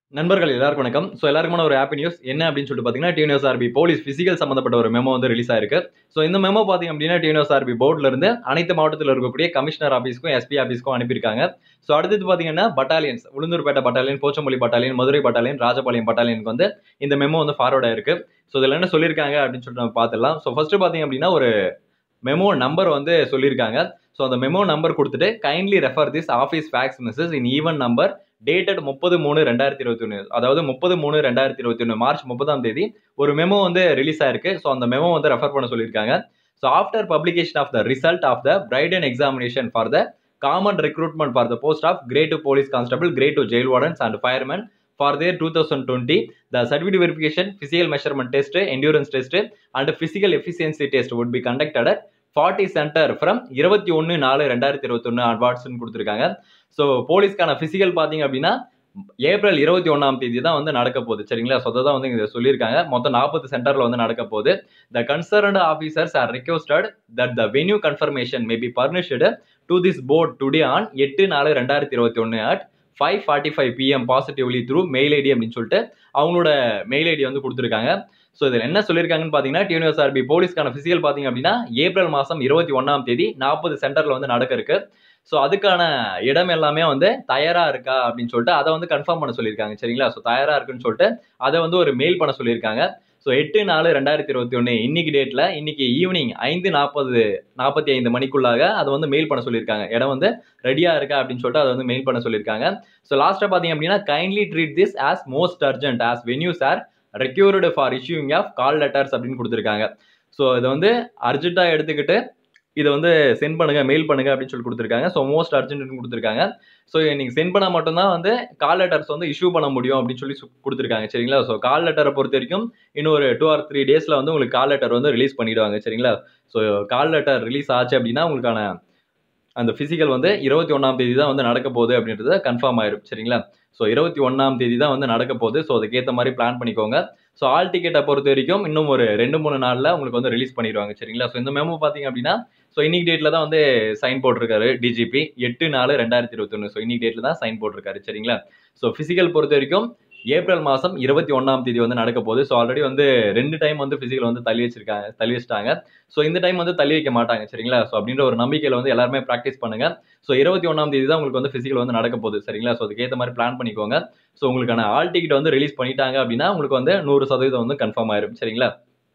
நண்பர்கள் எல்லாருக்கும் வணக்கம் ஸோ எல்லாருக்குமான ஒரு ஹாப்பி நியூஸ் என்ன அப்படின்னு சொல்லிட்டு பார்த்தீங்கன்னா டிஎன்எஸ் ஆர்பி போலீஸ் பிசிக்கல் சம்மந்தப்பட்ட ஒரு மெமோ வந்து ரிலீஸ் ஆயிருக்கு ஸோ இந்த மெமோ பார்த்தீங்க அப்படின்னா டிஎன்எஸ் ஆர்பி போர்டில் இருந்து அனைத்து மாவட்டத்தில் இருக்கக்கூடிய கமிஷனர் ஆஃபீஸ்க்கும் எஸ்பி ஆஃபீஸ்க்கும் அனுப்பியிருக்காங்க ஸோ அடுத்தது பார்த்தீங்கன்னா battalions Ulundurpet battalion Pochampalli battalion Madurai battalion Rajapalayam பட்டாலியனுக்கு வந்து இந்த மெமோ வந்து ஃபார்வர்ட் ஆயிருக்கு ஸோ இதில் என்ன சொல்லியிருக்காங்க அப்படின்னு சொல்லிட்டு நம்ம பார்த்துடலாம் ஸோ ஃபர்ஸ்ட் பார்த்தீங்க அப்படின்னா ஒரு மெமோ நம்பர் வந்து சொல்லியிருக்காங்க ஸோ அந்த மெமோ நம்பர் கொடுத்துட்டு kindly refer this office fax message in even number dated முப்பது மூணு ரெண்டாயிரத்தி இருபத்தி ஒன்று அதாவது முப்பது மூணு ரெண்டாயிரத்தி இருபத்தி ஒன்று மார்ச் முப்பதாம் தேதி ஒரு மெமோ வந்து ரிலீஸ் ஆயிருக்கு ஸோ அந்த மெமோ வந்து ரெஃபர் பண்ண சொல்லியிருக்காங்க so after publication of the result of the bright and examination for the common recruitment for the post of grade two police constable grade two jail wardens and fireman for their two thousand twenty the certificate verification physical measurement test endurance test and physical efficiency test would be conducted forty centre from இருபத்தி ஒன்று நாலு ரெண்டாயிரத்தி இருபத்தொன்று அட்வான்ஸ்னு கொடுத்துருக்காங்க so போலீஸ்க்கான physical பார்த்தீங்க அப்படின்னா April இருபத்தி ஒன்றாம் தேதி தான் வந்து நடக்க போகுது சரிங்களா ஸோ தான் வந்து இங்கே சொல்லியிருக்காங்க மொத்தம் நாற்பது சென்டரில் வந்து நடக்க போகுது the concerned officers are requested that the venue confirmation may be furnished to this board today on எட்டு நாலு ரெண்டாயிரத்தி இருபத்தி ஒன்று at five forty five PM positively through mail ID அப்படின்னு சொல்லிட்டு அவங்களோட மெயில் ஐடி வந்து கொடுத்துருக்காங்க ஸோ இதில் என்ன சொல்லியிருக்காங்கன்னு பார்த்தீங்கன்னா டியூனிவர்ஸ்ஆர்பி போலீஸ்க்கான ஃபிசிக்கல் பார்த்தீங்க அப்படின்னா ஏப்ரல் மாதம் இருபத்தி ஒன்றாம் தேதி நாற்பது சென்டரில் வந்து நடக்க இருக்கு ஸோ அதுக்கான இடம் எல்லாமே வந்து தயாராக இருக்கா அப்படின்னு சொல்லிட்டு அதை வந்து கன்ஃபார்ம் பண்ண சொல்லியிருக்காங்க சரிங்களா ஸோ தயாராக இருக்குன்னு சொல்லிட்டு அதை வந்து ஒரு மெயில் பண்ண சொல்லியிருக்காங்க ஸோ எட்டு நாலு ரெண்டாயிரத்தி இருபத்தி ஒன்று இன்னைக்கு டேட்டில் இன்னைக்கு ஈவினிங் ஐந்து நாற்பது நாற்பத்தி ஐந்து மணிக்குள்ளாக அதை வந்து மெயில் பண்ண சொல்லியிருக்காங்க இடம் வந்து ரெடியாக இருக்கா அப்படின்னு சொல்லிட்டு அதை வந்து மெயில் பண்ண சொல்லியிருக்காங்க ஸோ லாஸ்ட்டாக பார்த்தீங்க அப்படின்னா kindly treat this as most urgent as venue sir required for issuing of call letters அப்படின்னு கொடுத்துருக்காங்க ஸோ இதை வந்து அர்ஜென்ட்டாக எடுத்துக்கிட்டு இதை வந்து சென்ட் பண்ணுங்க மெயில் பண்ணுங்க அப்படின்னு சொல்லி கொடுத்துருக்காங்க ஸோ மோஸ்ட் அர்ஜென்ட்னு கொடுத்துருக்காங்க ஸோ நீங்கள் சென்ட் பண்ணால் மட்டும்தான் வந்து கால் லெட்டர்ஸ் வந்து இஷ்யூ பண்ண முடியும் அப்படின்னு சொல்லி சு- கொடுத்துருக்காங்க சரிங்களா ஸோ கால் லெட்டரை பொறுத்த வரைக்கும் இன்னும் ஒரு டூ ஆர் த்ரீ டேஸில் வந்து உங்களுக்கு கால் லெட்டர் வந்து ரிலீஸ் பண்ணிடுவாங்க சரிங்களா ஸோ கால் லெட்டர் ரிலீஸ் ஆச்சு அப்படின்னா உங்களுக்கான அந்த ஃபிசிக்கல் வந்து இருபத்தி ஒன்றாம் தேதி தான் வந்து நடக்க போகுது அப்படின்றது கன்ஃபார்ம் ஆயிரும் சரிங்களா ஸோ இருபத்தி ஒன்றாம் தேதி தான் வந்து நடக்க போகுது ஸோ அதுக்கேற்ற மாதிரி பிளான் பண்ணிக்கோங்க ஸோ ஆல் டிக்கெட்டை பொறுத்த வரைக்கும் இன்னும் ஒரு ரெண்டு மூணு நாளில் உங்களுக்கு வந்து ரிலீஸ் பண்ணிடுவாங்க சரிங்களா ஸோ இந்த மெமோ பார்த்தீங்க அப்படின்னா ஸோ இன்னைக்கு டேட்டில் தான் வந்து சைன் போட்டிருக்காரு டிஜிபி எட்டு நாலு ரெண்டாயிரத்தி இருபத்தொன்று ஸோ இன்னைக்கு டேட்டில் தான் சைன் போட்டிருக்காரு சரிங்களா ஸோ ஃபிசிக்கல் பொறுத்த வரைக்கும் ஏப்ரல் மாதம் இருபத்தி ஒன்றாம் தேதி வந்து நடக்க போகுது ஸோ ஆல்ரெடி வந்து ரெண்டு டைம் வந்து ஃபிசிக்கல் வந்து தள்ளி வச்சிருக்காங்க தள்ளி வச்சிட்டாங்க ஸோ இந்த டைம் வந்து தள்ளி வைக்க மாட்டாங்க சரிங்களா ஸோ அப்படின்ற ஒரு நம்பிக்கையில் வந்து எல்லாருமே ப்ராக்டிஸ் பண்ணுங்க ஸோ இருபத்தி ஒன்றாம் தேதி தான் உங்களுக்கு வந்து ஃபிசிக்கல் வந்து நடக்க போகுது சரிங்களா ஸோ அதுக்கேற்ற மாதிரி பிளான் பண்ணிக்கோங்க ஸோ உங்களுக்கான ஆல் டிக்கெட் வந்து ரிலீஸ் பண்ணிட்டாங்க அப்படின்னா உங்களுக்கு வந்து நூறு சதவீதம் வந்து கன்ஃபார்ம் ஆயிரும் சரிங்களா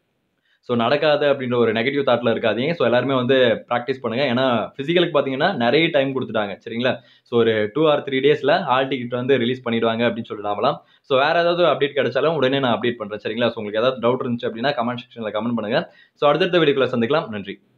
ஸோ நடக்காது அப்படின்ற ஒரு நெகட்டிவ் தாட்டில் இருக்காதீங்க ஸோ எல்லாருமே வந்து ப்ராக்டிஸ் பண்ணுங்க ஏன்னா ஃபிசிக்கலுக்கு பார்த்தீங்கன்னா நிறைய டைம் கொடுத்துட்டாங்க சரிங்களா ஸோ ஒரு டூ ஆர் த்ரீ டேஸில் ஆல் டிக்கெட் வந்து ரிலீஸ் பண்ணிடுவாங்க அப்படின்னு சொல்லிட்டு நாமலாம் ஸோ வேறு ஏதாவது அப்டேட் கிடைச்சாலும் உடனே நான் அப்டேட் பண்ணுறேன் சரிங்களா ஸோ உங்களுக்கு ஏதாவது டவுட் இருந்துச்சு அப்படின்னா கமெண்ட் செக்ஷனில் கமெண்ட் பண்ணுங்க ஸோ அடுத்தடுத்த வீடியோக்குள்ள சந்திக்கலாம் நன்றி